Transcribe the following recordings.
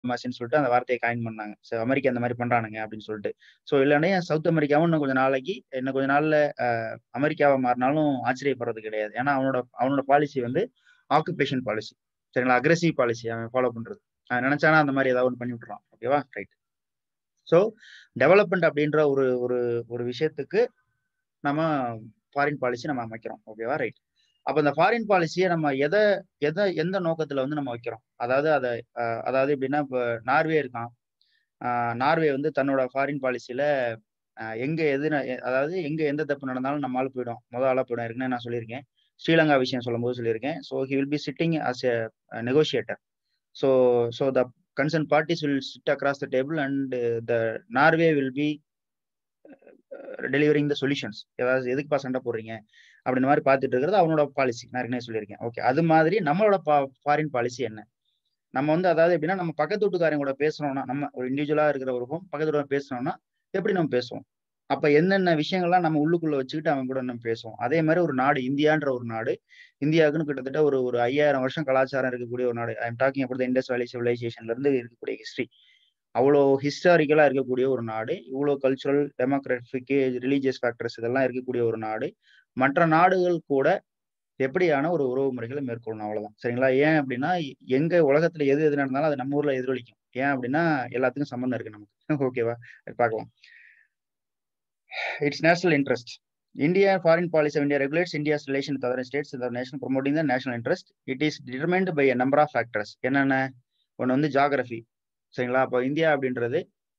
டிப்ளமாசின்னு சொல்லிட்டு அந்த வார்த்தையை காயின் பண்ணாங்க ஸோ அமெரிக்கா அந்த மாதிரி பண்றானுங்க அப்படின்னு சொல்லிட்டு ஸோ இல்லைன்னா சவுத் அமெரிக்காவும் இன்னும் கொஞ்சம் நாளைக்கு இன்னும் கொஞ்ச நாள்ல அமெரிக்காவை மாறினாலும் ஆச்சரியப்படுறது கிடையாது ஏன்னா அவனோட அவனோட பாலிசி வந்து ஆக்குபேஷன் பாலிசி சரிங்களா அக்ரெசிவ் பாலிசி அவன் ஃபாலோ பண்றது அவன் நினைச்சானா அந்த மாதிரி ஏதாவது ஒன்று பண்ணி விட்டுறான் ஓகேவா ரைட் ஸோ டெவலப்மெண்ட் அப்படின்ற ஒரு ஒரு ஒரு விஷயத்துக்கு நம்ம ஃபாரின் பாலிசி நம்ம அமைக்கிறோம் ஓகேவா ரைட் அப்போ இந்த ஃபாரின் பாலிசியை நம்ம எதை எதை எந்த நோக்கத்துல வந்து நம்ம வைக்கிறோம் அதாவது அதை அதாவது எப்படின்னா இப்போ நார்வே இருக்கான் நார்வே வந்து தன்னோட ஃபாரின் பாலிசியில எங்க எது அதாவது எங்க எந்த தப்பு நடந்தாலும் நம்மளால போயிடும் முதல் ஆளா போயிடும் இருக்குன்னு நான் சொல்லியிருக்கேன் ஸ்ரீலங்கா விஷயம் சொல்லும்போது சொல்லியிருக்கேன் so he will be sitting as a negotiator so so the concern parties will sit across the table and the Norway will be delivering the solutions ஏதாவது எதுக்குப்பா சண்டை போடுறீங்க அப்படின்ற மாதிரி பார்த்துட்டு இருக்கிறது அவனோட பாலிசி நான் ஏற்கனவே சொல்லியிருக்கேன் ஓகே அது மாதிரி நம்மளோட பா ஃபாரின் பாலிசி என்ன நம்ம வந்து அதாவது எப்படின்னா நம்ம பக்கத்து வீட்டுக்காரங்க கூட பேசுறோம்னா நம்ம ஒரு இண்டிவிஜுவலா இருக்கிறவருக்கும் பக்கத்து வீட்டு பேசுறோம்னா எப்படி நம்ம பேசுவோம் அப்ப என்னென்ன விஷயங்கள்லாம் நம்ம உள்ளுக்குள்ள வச்சுக்கிட்டு அவன் கூட நம்ம பேசுவோம் அதே மாதிரி ஒரு நாடு இந்தியான்ற ஒரு நாடு இந்தியாவுக்குன்னு கிட்டத்தட்ட ஒரு ஒரு ஐயாயிரம் வருஷம் கலாச்சாரம் இருக்கக்கூடிய ஒரு நாடு ஐம் டாக்கிங் அப்படி இண்டஸ் வேலி சிவிலைசேஷன்ல இருந்து இருக்கக்கூடிய ஹிஸ்டரி அவ்வளோ ஹிஸ்டாரிக்கலா இருக்கக்கூடிய ஒரு நாடு இவ்வளோ கல்ச்சுரல் டெமோக்ராஃபிக் ரிலீஜியஸ் ஃபேக்டர்ஸ் இதெல்லாம் இருக்கக்கூடிய ஒரு நாடு மற்ற நாடுகள் கூட எப்படியான ஒரு உறவு முறைகளை மேற்கொள்ளணும் அவ்வளவுதான் சரிங்களா ஏன் அப்படின்னா எங்க உலகத்துல எது எது நடந்தாலும் அது நம்ம ஊர்ல எதிரொலிக்கும் ஏன் அப்படின்னா எல்லாத்துக்கும் சம்மந்தம் இருக்கு நமக்கு ஓகேவா பார்க்கலாம் it's national interest India foreign policy of India regulates India's relation with other states and the nation promoting the national interest. It is determined by a number of factors. என்னென்ன ஒன்று வந்து ஜாகிரபி சரிங்களா அப்போ இந்தியா அப்படின்றது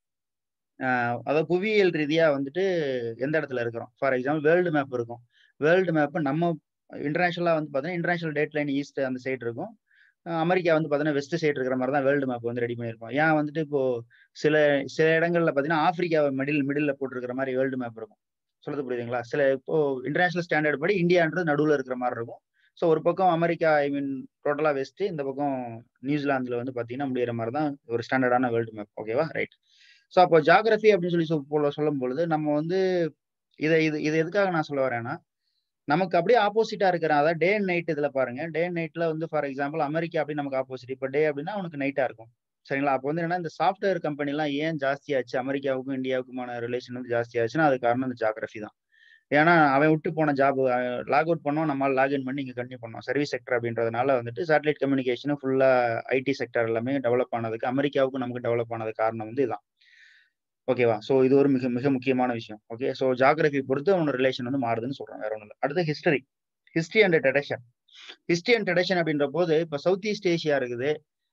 அதாவது புவியியல் ரீதியா வந்துட்டு எந்த இடத்துல இருக்கிறோம் ஃபார் எக்ஸாம்பிள் வேர்ல்டு மேப் இருக்கும் வேர்ல்டு மேப் நம்ம இன்டர்நேஷனலா வந்து பார்த்தீங்கன்னா இன்டர்நேஷனல் டேட் லைன் ஈஸ்ட் அந்த சைடு இருக்கும் அமெரிக்கா வந்து பார்த்தீங்கன்னா வெஸ்ட் சைடு இருக்கிற மாதிரி தான் வேர்ல்டு மேப் வந்து ரெடி பண்ணியிருக்கோம் ஏன் வந்துட்டு இப்போ சில சில இடங்கள்ல பார்த்தீங்கன்னா ஆப்பிரிக்காவை மிடில் மிடில் போட்டிருக்கிற மாதிரி வேர்ல்டு மேப் இருக்கும் சொல்றது புரியுதுங்களா சில இப்போ இன்டர்நேஷனல் ஸ்டாண்டர்ட் படி இந்தியான்றது நடுவில் இருக்கிற மாதிரி இருக்கும் ஸோ ஒரு பக்கம் அமெரிக்கா ஐ மீன் டோட்டலா வெஸ்ட் இந்த பக்கம் நியூசிலாந்துல வந்து பாத்தீங்கன்னா முடியிற மாதிரி தான் ஒரு ஸ்டாண்டர்டான வேர்ல்டு மேப் ஓகேவா ரைட் ஸோ அப்போ ஜாகிரபி அப்படின்னு சொல்லி சொல் சொல்லும் பொழுது நம்ம வந்து இதை இது இது எதுக்காக நான் சொல்ல வரேன்னா நமக்கு அப்படியே ஆப்போசிட்டா இருக்கிற அதாவது டே அண்ட் நைட் இதுல பாருங்க டே அண்ட் நைட்ல வந்து ஃபார் எக்ஸாம்பிள் அமெரிக்கா அப்படி நமக்கு ஆப்போசிட் இப்போ டே அப்படின்னா உனக்கு நைட்டா இருக்கும் சரிங்களா அப்போ வந்து என்னன்னா இந்த சாஃப்ட்வேர் கம்பெனிலாம் ஏன் ஜாஸ்தியாச்சு அமெரிக்காவுக்கும் இந்தியாவுக்குமான ரிலேஷன் வந்து ஜாஸ்தியாச்சுன்னா அது காரணம் இந்த ஜாகிரபி தான் ஏன்னா அவன் விட்டு போன ஜாப் லாக் அவுட் பண்ணோம் நம்மளால லாகின் பண்ணி இங்கே கண்டினியூ பண்ணோம் சர்வீஸ் செக்டர் அப்படின்றதுனால வந்துட்டு சேட்டலைட் கம்யூனிகேஷனும் ஃபுல்லா ஐடி செக்டர் எல்லாமே டெவலப் ஆனதுக்கு அமெரிக்காவுக்கும் நமக்கு டெவலப் ஆனது காரணம் வந்து இதான் ஓகேவா ஸோ இது ஒரு மிக மிக முக்கியமான விஷயம் ஓகே ஸோ ஜாகிரபி பொறுத்து அவனோட ரிலேஷன் வந்து மாறுதுன்னு சொல்றேன் வேற ஒன்றும் இல்லை அடுத்து history history and tradition history and tradition அப்படின்ற போது இப்போ சவுத் ஈஸ்ட் ஏஷியா இருக்குது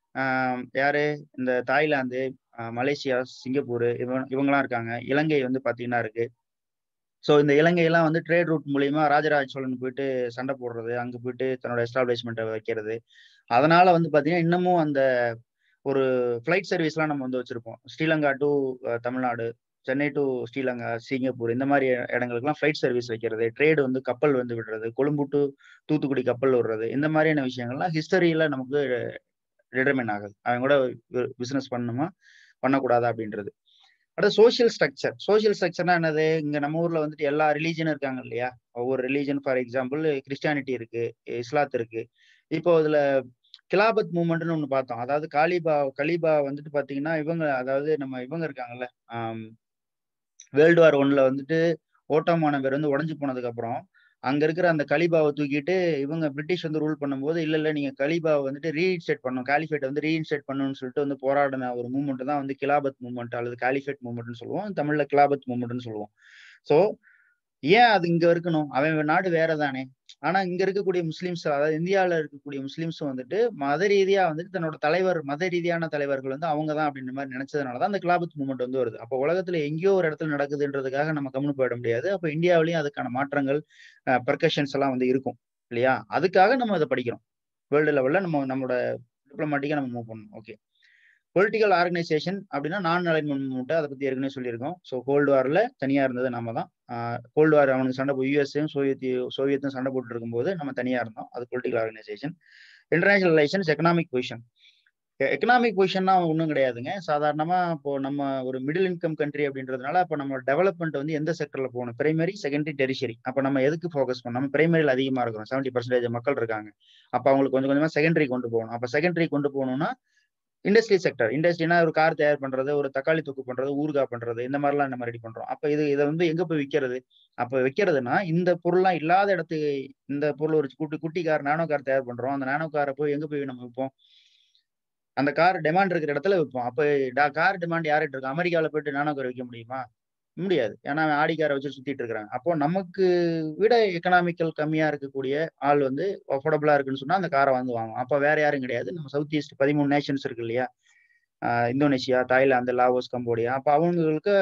யாரு இந்த தாய்லாந்து மலேசியா சிங்கப்பூர் இவங்க இவங்கெல்லாம் இருக்காங்க இலங்கை வந்து பாத்தீங்கன்னா இருக்கு ஸோ இந்த இலங்கையெல்லாம் வந்து ட்ரேட் ரூட் மூலியமா ராஜராஜ சோழன் போயிட்டு சண்டை போடுறது அங்க போயிட்டு தன்னோட எஸ்டாப்ளிஷ்மெண்ட்டை வைக்கிறது அதனால வந்து பாத்தீங்கன்னா இன்னமும் அந்த ஒரு ஃபிளைட் சர்வீஸ்லாம் நம்ம வந்து வச்சிருப்போம் Sri Lanka to Tamil Nadu Chennai to Sri Lanka Singapore இந்த மாதிரி இடங்களுக்குலாம் ஃபிளைட் சர்வீஸ் வைக்கிறது ட்ரேடு வந்து கப்பல் வந்து விடுறது கொழும்பு டு தூத்துக்குடி கப்பல் விடுறது இந்த மாதிரியான விஷயங்கள்லாம் ஹிஸ்டரியில நமக்கு டிட்டர்மின் ஆகுது அவங்க கூட பிசினஸ் பண்ணுமா பண்ணக்கூடாதா அப்படின்றது அடுத்து சோசியல் ஸ்ட்ரக்சர் சோசியல் ஸ்ட்ரக்சர்னா என்னது இங்க நம்ம ஊர்ல வந்துட்டு எல்லா ரிலீஜனும் இருக்காங்க இல்லையா ஒவ்வொரு ரிலீஜன் ஃபார் எக்ஸாம்பிள் கிறிஸ்டியானிட்டி இருக்கு இஸ்லாத் இருக்கு இப்போ இதுல கிலாபத் மூமெண்ட்னு ஒண்ணு பார்த்தோம் அதாவது காலிபா கலீபா வந்துட்டு பாத்தீங்கன்னா இவங்க அதாவது நம்ம இவங்க இருக்காங்கல்ல வேர்ல்டு வார் ஒன்ல வந்துட்டு ஓட்டோமான பேர் வந்து உடஞ்சு போனதுக்கு அப்புறம் அங்க இருக்கிற அந்த கலிபாவை தூக்கிட்டு இவங்க பிரிட்டிஷ் வந்து ரூல் பண்ணும்போது இல்ல இல்ல நீங்க கலிபாவை வந்துட்டு ரீஇன்ஸ்டேட் பண்ணும் காலிஃபேட் வந்து ரீஇன்ஸ்டேட் பண்ணணும்னு சொல்லிட்டு வந்து போராடின ஒரு மூமெண்ட் தான் வந்து கிலாபத் மூமெண்ட் அல்லது காலிஃபேட் மூமெண்ட்னு சொல்லுவோம் தமிழ்ல கிலாபத் மூமெண்ட்னு சொல்லுவோம் ஸோ ஏன் அது இங்க இருக்கணும் அவன் நாடு வேற தானே ஆனா இங்க இருக்கக்கூடிய முஸ்லிம்ஸ் அதாவது இந்தியாவில இருக்கக்கூடிய முஸ்லிம்ஸும் வந்துட்டு மத ரீதியா வந்துட்டு தன்னோட தலைவர் மத ரீதியான தலைவர்கள் வந்து அவங்க தான் அப்படின்ற மாதிரி நினைச்சதுனாலதான் அந்த கிளாபத் மூமெண்ட் வந்து வருது அப்போ உலகத்துல எங்கேயோ ஒரு இடத்துல நடக்குதுன்றதுக்காக நம்ம கம்னு போயிட முடியாது அப்ப இந்தியாவிலயும் அதுக்கான மாற்றங்கள் பெர்கஷன்ஸ் எல்லாம் வந்து இருக்கும் இல்லையா அதுக்காக நம்ம இதை படிக்கிறோம் வேர்ல்டு லெவல்ல நம்ம நம்மளோட டிப்ளமாட்டிக்கா நம்ம மூவ் பண்ணணும் ஓகே பொலிட்டிக்கல் ஆர்கனைசேஷன் அப்படின்னா நான் அலைன்மெண்ட் மூமெண்ட் அதை பத்தி ஏற்கனவே சொல்லியிருக்கோம் ஸோ கோல்டு வார்ல தனியா இருந்தது நம்ம தான் கோல்டு வார் அவனுக்கு சண்டை போய் யூஎஸ்ஏயும் சோவியத் சோவியத்தும் சண்டை போட்டு இருக்கும்போது நம்ம தனியா இருந்தோம் அது political organization international relations economic position எக்கனாமிக் பொசிஷன்னா ஒன்றும் கிடையாதுங்க சாதாரணமா இப்போ நம்ம ஒரு மிடில் இன்கம் கண்ட்ரி அப்படின்றதுனால அப்போ நம்ம டெவலப்மெண்ட் வந்து எந்த செக்டர்ல போகணும் பிரைமரி செகண்டரி டெரிஷரி அப்போ நம்ம எதுக்கு ஃபோக்கஸ் பண்ணோம் நம்ம பிரைமரியில் அதிகமா இருக்கிறோம் செவன்டி பர்சன்டேஜ் மக்கள் இருக்காங்க அப்போ அவங்களுக்கு கொஞ்சம் கொஞ்சமா செகண்டரி கொண்டு போகணும் அப்போ செகண்டரி கொண்டு போகணும்னா இண்டஸ்ட்ரி செக்டர் இண்டஸ்ட்ரினா ஒரு கார் தயார் பண்றது ஒரு தக்காளி தொக்கு பண்றது ஊறுகாய் பண்றது இந்த மாதிரிலாம் நம்ம ரெடி பண்றோம் அப்ப இது இதை வந்து எங்க போய் விற்கிறது அப்ப வைக்கிறதுனா இந்த பொருள்லாம் இல்லாத இடத்துக்கு இந்த பொருள் ஒரு குட்டி குட்டி கார் நானோ கார் தயார் பண்றோம் அந்த நானோ காரை போய் எங்க போய் நம்ம விற்போம் அந்த கார் டிமாண்ட் இருக்கிற இடத்துல விற்போம் அப்ப கார் டிமாண்ட் யார்கிட்ட இருக்கு அமெரிக்காவில் போயிட்டு நானோ கார் விற்க முடியுமா முடியாது ஏன்னா ஆடி காரை வச்சு சுத்திட்டு இருக்கிறாங்க அப்போ நமக்கு விட எக்கனாமிக்கல் கம்மியா இருக்கக்கூடிய ஆள் வந்து அஃபோர்டபுளா இருக்குன்னு சொன்னா அந்த காரை வந்து வாங்கும் அப்ப வேற யாரும் கிடையாது நம்ம சவுத் ஈஸ்ட் பதிமூணு நேஷன்ஸ் இருக்கு இல்லையா இந்தோனேஷியா தாய்லாந்து லாவோஸ் கம்போடியா அப்ப அவங்களுக்கு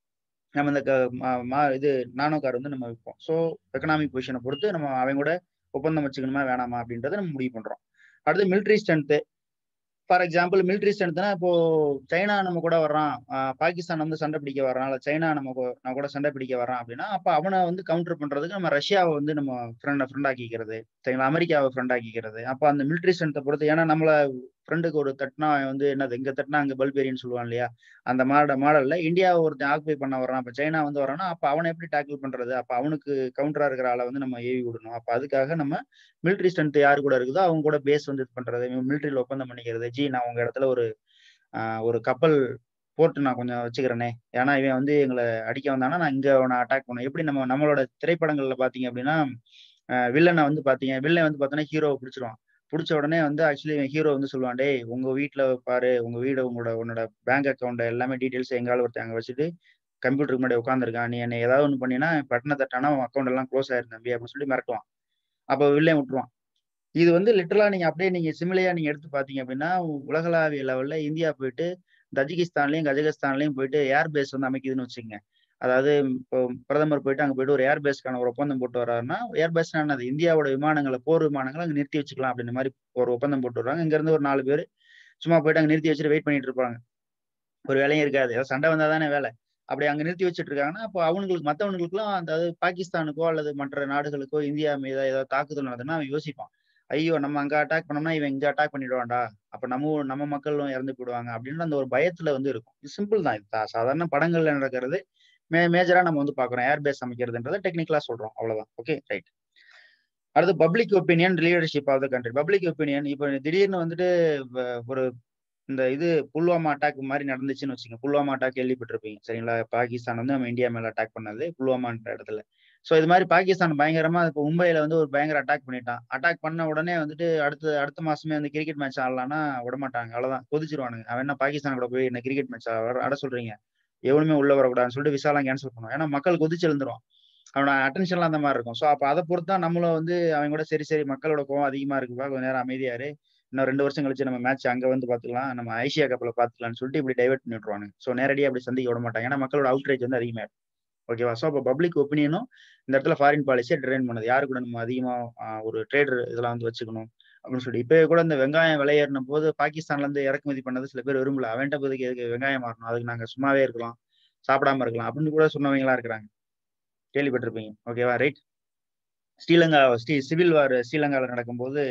நம்ம இந்த இது நானோ கார் வந்து நம்ம விற்போம் ஸோ எக்கனாமிக் பொசிஷனை பொறுத்து நம்ம அவங்க கூட ஒப்பந்தம் வச்சுக்கணுமா வேணாமா அப்படின்றத நம்ம முடிவு பண்றோம் அடுத்து military strength for example military ஸ்ட்ரென்த்னா இப்போ சைனா நம்ம கூட வர்றான் பாகிஸ்தான் வந்து சண்டை பிடிக்க வர்றான் இல்லை சைனா நம்ம நம்ம கூட சண்டை பிடிக்க வர்றான் அப்படின்னா அப்போ அவனை வந்து கவுண்டர் பண்றதுக்கு நம்ம ரஷ்யாவை வந்து நம்ம ஃப்ரெண்ட் ஃப்ரெண்ட் ஆக்கிக்கிறது சரிங்களா அமெரிக்காவை ஃப்ரெண்ட் ஆக்கிக்கிறது அப்போ அந்த மிலிட்ரி ஸ்ட்ரென்த்தை பொறுத்து ஏன்னா நம்மள ஃப்ரெண்டுக்கு ஒரு தட்டினா வந்து என்னது இங்க தட்டினா அங்க பல்பேரியன் சொல்லுவான் இல்லையா அந்த மாட மாடல்ல இந்தியாவை ஒருத்தன் ஆக்குபை பண்ண வரான் அப்ப சைனா வந்து வரான்னா அப்ப அவனை எப்படி டேக்கிள் பண்றது அப்ப அவனுக்கு கவுண்டரா இருக்கிற ஆளை வந்து நம்ம ஏவி விடணும் அப்ப அதுக்காக நம்ம மிலிட்ரி ஸ்ட்ரென்த் யாரு கூட இருக்குதோ அவங்க கூட பேஸ் வந்து இது பண்றது மிலிட்ரியில ஒப்பந்தம் பண்ணிக்கிறது ஜி நான் உங்க இடத்துல ஒரு ஒரு கப்பல் போட்டு நான் கொஞ்சம் வச்சுக்கிறேனே ஏன்னா இவன் வந்து எங்களை அடிக்க வந்தானா நான் இங்க அவனை அட்டாக் பண்ணுவேன் எப்படி நம்ம நம்மளோட திரைப்படங்கள்ல பாத்தீங்க அப்படின்னா வில்லனை வந்து பாத்தீங்க வில்லன் வந்து பார்த்தோன்னா ஹீரோவை பிடிச்சிருவான் பிடிச்ச உடனே வந்து ஆக்சுவலி ஹீரோ வந்து சொல்லுவான் டேய் உங்க வீட்டுல பாரு உங்க வீடு உங்களோட உன்னோட பேங்க் அக்கௌண்ட் எல்லாமே டீட்டெயில்ஸ் எங்கால ஒருத்தங்க வச்சுட்டு கம்ப்யூட்டருக்கு முன்னாடி உட்காந்துருக்கான் நீ என்ன ஏதாவது ஒன்று பண்ணினா பட்டனை தட்டானா உன் அக்கௌண்ட் எல்லாம் க்ளோஸ் ஆயிரும் தம்பி அப்படின்னு சொல்லி மிரட்டுவான் அப்போ வில்லையும் விட்டுருவான் இது வந்து லிட்டரலா நீங்க அப்படியே நீங்க சிமிலையா நீங்க எடுத்து பாத்தீங்க அப்படின்னா உலகளாவிய லெவல்ல இந்தியா போயிட்டு தஜிகிஸ்தான்லயும் கஜகஸ்தான்லயும் போயிட்டு ஏர் பேஸ் வந்து அமைக்குதுன்னு வச்சுக்கோங்க அதாவது இப்போ பிரதமர் போயிட்டு அங்க போயிட்டு ஒரு ஏர் பேஸ்க்கான ஒரு ஒப்பந்தம் போட்டு வர்றாருன்னா ஏர் பேஸ் என்னது இந்தியாவோட விமானங்களை போர் விமானங்களை அங்க நிறுத்தி வச்சுக்கலாம் அப்படின்ற மாதிரி ஒரு ஒப்பந்தம் போட்டு வர்றாங்க இங்க இருந்து ஒரு நாலு பேர் சும்மா போயிட்டு அங்க நிறுத்தி வச்சுட்டு வெயிட் பண்ணிட்டு இருப்பாங்க ஒரு வேலையும் இருக்காது ஏதாவது சண்டை வந்தா தானே வேலை அப்படி அங்க நிறுத்தி வச்சுட்டு இருக்காங்கன்னா அப்போ அவங்களுக்கு மற்றவங்களுக்குலாம் அதாவது பாகிஸ்தானுக்கோ அல்லது மற்ற நாடுகளுக்கோ இந்தியா மீது ஏதாவது தாக்குதல் நடந்ததுன்னா அவன் யோசிப்பான் ஐயோ நம்ம அங்க அட்டாக் பண்ணோம்னா இவன் இங்க அட்டாக் பண்ணிடுவான்டா அப்ப நம்ம நம்ம மக்களும் இறந்து போயிடுவாங்க அப்படின்னு அந்த ஒரு பயத்துல வந்து இருக்கும் இது சிம்பிள் தான் இது சாதாரண படங்கள்ல நடக்கிறது மே மேஜரா நம்ம வந்து பாக்குறோம் ஏர்பேஸ் அமைக்கிறதுன்றத டெக்னிக்கலா சொல்றோம் அவ்வளவுதான் ஓகே ரைட் அடுத்து public opinion leadership of the country public opinion இப்போ திடீர்னு வந்துட்டு ஒரு இந்த இது புல்வாமா அட்டாக் மாதிரி நடந்துச்சுன்னு வச்சுங்க புல்வாமா அட்டாக் கேள்விப்பட்டிருப்பீங்க சரிங்களா பாகிஸ்தான் வந்து நம்ம இந்தியா மேல அட்டாக் பண்ணது புல்வாமான்ற இடத்துல ஸோ இது மாதிரி பாகிஸ்தான் பயங்கரமா இப்போ மும்பையில வந்து ஒரு பயங்கர அட்டாக் பண்ணிட்டான் அட்டாக் பண்ண உடனே வந்துட்டு அடுத்த அடுத்த மாசமே வந்து கிரிக்கெட் மேட்ச் ஆடலாம்னா விட மாட்டாங்க அவ்வளவுதான் கொதிச்சிருவானுங்க அவன் என்ன பாகிஸ்தான் கூட போய் என்ன கிரிக்கெட் மேட்ச் ஆட சொல்றீங்க எவனுமே உள்ள வரக்கூடாதுன்னு சொல்லிட்டு விசாலாம் கேன்சல் பண்ணுவான் ஏன்னா மக்கள் கொதிச்சு எழுந்துருவான் அவனோட அட்டென்ஷன்லாம் அந்த மாதிரி இருக்கும் ஸோ அப்போ அதை பொறுத்து தான் நம்மளும் வந்து அவங்க கூட சரி சரி மக்களோட கோவம் அதிகமா இருக்குப்பா கொஞ்ச நேரம் அமைதியாரு இன்னும் ரெண்டு வருஷம் கழிச்சு நம்ம மேட்ச் அங்க வந்து பாத்துக்கலாம் நம்ம ஐசியா கப்பில் பாத்துக்கலாம்னு சொல்லிட்டு இப்படி டைவெர்ட் பண்ணி விட்டுருவாங்க ஸோ நேரடியாக அப்படி சந்திக்க விட மாட்டாங்க ஏன்னா மக்களோட அவுட்ரேஜ் வந்து அதிகமாயிடும் ஓகேவா ஸோ அப்போ பப்ளிக் ஒப்பீனியனும் இந்த இடத்துல ஃபாரின் பாலிசியை ட்ரெயின் பண்ணுது யாரு கூட நம்ம அதிகமாக ஒரு ட்ரேடர் இதெல்லாம் வந்து வச்சுக்கணும் அப்படின்னு சொல்லி இப்போ கூட இந்த வெங்காயம் விலையேறின போது பாகிஸ்தான்ல இருந்து இறக்குமதி பண்ணது சில பேர் விரும்பல அவன்கிட்ட போதுக்கு எதுக்கு வெங்காயம் மாறணும் அதுக்கு நாங்க சும்மாவே இருக்கலாம் சாப்பிடாம இருக்கலாம் அப்படின்னு கூட சொன்னவங்களா இருக்கிறாங்க கேள்விப்பட்டிருப்பீங்க ஓகேவா right Sri Lanka Sri civil war ஸ்ரீலங்காவில் நடக்கும்போது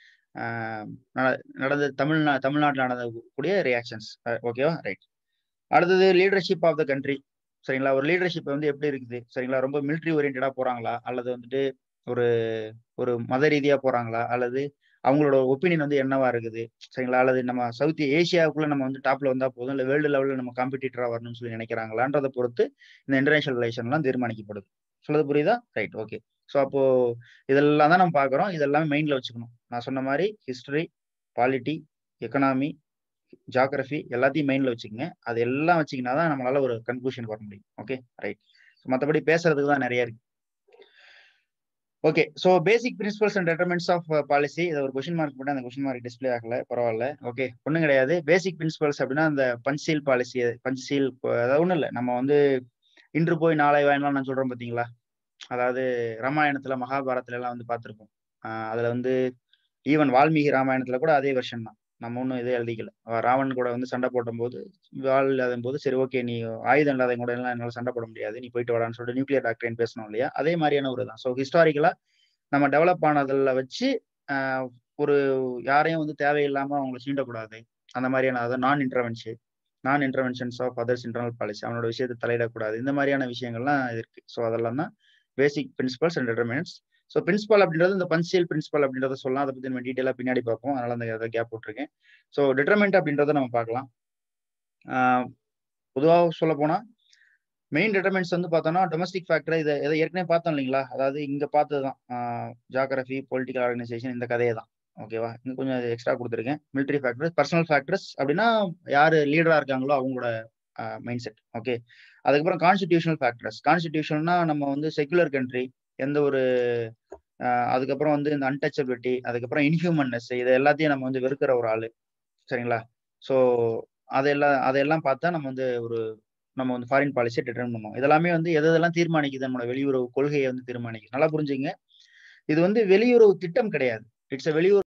நடந்த தமிழ்நா தமிழ்நாட்டில் நடந்தக்கூடிய ரியாக்ஷன்ஸ் ஓகேவா ரைட் அடுத்தது லீடர்ஷிப் ஆஃப் த கண்ட்ரி சரிங்களா ஒரு லீடர்ஷிப் வந்து எப்படி இருக்குது சரிங்களா ரொம்ப மிலிட்ரி ஓரியன்டா போறாங்களா அல்லது வந்துட்டு ஒரு ஒரு மத ரீதியா போறாங்களா அல்லது அவங்களோட ஒப்பீனியன் வந்து என்னவா இருக்குது சரிங்களா அல்லது நம்ம சவுத் ஏசியாவுக்குள்ள நம்ம வந்து டாப்ல வந்தா போதும் இல்லை வேர்ல்டு லெவலில் நம்ம காம்படிட்டரா வரணும்னு சொல்லி நினைக்கிறாங்களான்றதை பொறுத்து இந்த இன்டர்நேஷனல் ரிலேஷன்லாம் தீர்மானிக்கப்படுது சொல்றது புரியுதா ரைட் ஓகே ஸோ அப்போ இதெல்லாம் தான் நம்ம பார்க்குறோம் இதெல்லாமே மைண்ட்ல வச்சுக்கணும் நான் சொன்ன மாதிரி ஹிஸ்டரி பாலிட்டி எக்கனாமி ஜாகிரபி எல்லாத்தையும் மைண்ட்ல வச்சுக்கோங்க அது எல்லாம் வச்சிங்கன்னா தான் நம்மளால ஒரு கன்க்ளூஷன் வர முடியும் ஓகே ரைட் மற்றபடி பேசுறதுக்கு தான் நிறைய இருக்கு okay so basic principles and determinants of policy இதை ஒரு கொஷின் மார்க் போட்டு அந்த கொஷின் மார்க் டிஸ்பிளே ஆகல பரவாயில்ல ஓகே ஒன்றும் கிடையாது பேசிக் பிரின்சிபல்ஸ் அப்படின்னா அந்த பஞ்ச் பாலிசி பஞ்ச் சீல் அதாவது ஒன்றும் இல்லை நம்ம வந்து இன்று போய் நாளை வாங்கலாம் நான் சொல்றோம் பார்த்தீங்களா அதாவது ராமாயணத்துல மகாபாரத்துல எல்லாம் வந்து பார்த்துருப்போம் அதுல வந்து ஈவன் வால்மீகி ராமாயணத்துல கூட அதே வெர்ஷன் தான் நம்ம ஒன்றும் இதே எழுதிக்கல ராவன் கூட வந்து சண்டை போடும் போது வால் இல்லாத போது சரி ஓகே நீ ஆயுதம் இல்லாத கூட எல்லாம் என்னால் சண்டை போட முடியாது நீ போயிட்டு வரான்னு சொல்லிட்டு நியூக்ளியர் டாக்டரின் பேசணும் இல்லையா அதே மாதிரியான ஒரு தான் ஸோ ஹிஸ்டாரிக்கலா நம்ம டெவலப் ஆனதில் வச்சு ஒரு யாரையும் வந்து தேவையில்லாம அவங்களை சீண்டக்கூடாது அந்த மாதிரியான அதாவது நான் இன்டர்வென்ஷன் நான் interventions of others internal policy அவனோட விஷயத்தை தலையிடக்கூடாது இந்த மாதிரியான விஷயங்கள்லாம் இருக்கு ஸோ அதெல்லாம் தான் basic principles and determinants so principle அப்படின்றது இந்த பன்சியல் பிரின்சிபல் அப்படின்றத சொல்லலாம் அதை பத்தி நம்ம டீட்டெயிலாக பின்னாடி பார்ப்போம் அதனால அந்த கேப் போட்டிருக்கேன் ஸோ டிட்டர்மெண்ட் அப்படின்றத நம்ம பார்க்கலாம் பொதுவாக சொல்ல போனா மெயின் டிட்டர்மெண்ட்ஸ் வந்து பார்த்தோம்னா டொமஸ்டிக் ஃபேக்டர் இதை இதை ஏற்கனவே பார்த்தோம் இல்லைங்களா அதாவது இங்க பார்த்தது தான் ஜாகிரபி பொலிட்டிக்கல் ஆர்கனைசேஷன் இந்த கதையை தான் ஓகேவா இங்க கொஞ்சம் எக்ஸ்ட்ரா கொடுத்துருக்கேன் மிலிட்ரி ஃபேக்டர்ஸ் பர்சனல் ஃபேக்டர்ஸ் அப்படின்னா யாரு லீடரா இருக்காங்களோ அவங்களோட மைண்ட் செட் ஓகே அதுக்கப்புறம் கான்ஸ்டிடியூஷனல் ஃபேக்டர்ஸ் கான்ஸ்டிடியூஷன்னா நம்ம வந்து செகுலர் கண்ட்ரி எந்த ஒரு அதுக்கப்புறம் வந்து இந்த அன்டச்சபிலிட்டி அதுக்கப்புறம் இன்ஹியூமன்னஸ் இது எல்லாத்தையும் நம்ம வந்து வெறுக்கிற ஒரு ஆளு சரிங்களா ஸோ அதெல்லாம் அதையெல்லாம் பார்த்தா நம்ம வந்து ஒரு நம்ம வந்து ஃபாரின் பாலிசியை டிட்டர்ன் பண்ணுவோம் இதெல்லாமே வந்து எது எதெல்லாம் தீர்மானிக்குது நம்மளோட வெளியுறவு கொள்கையை வந்து தீர்மானிக்குது நல்லா புரிஞ்சுங்க இது வந்து வெளியுறவு திட்டம் கிடையாது இட்ஸ் வெளியுறவு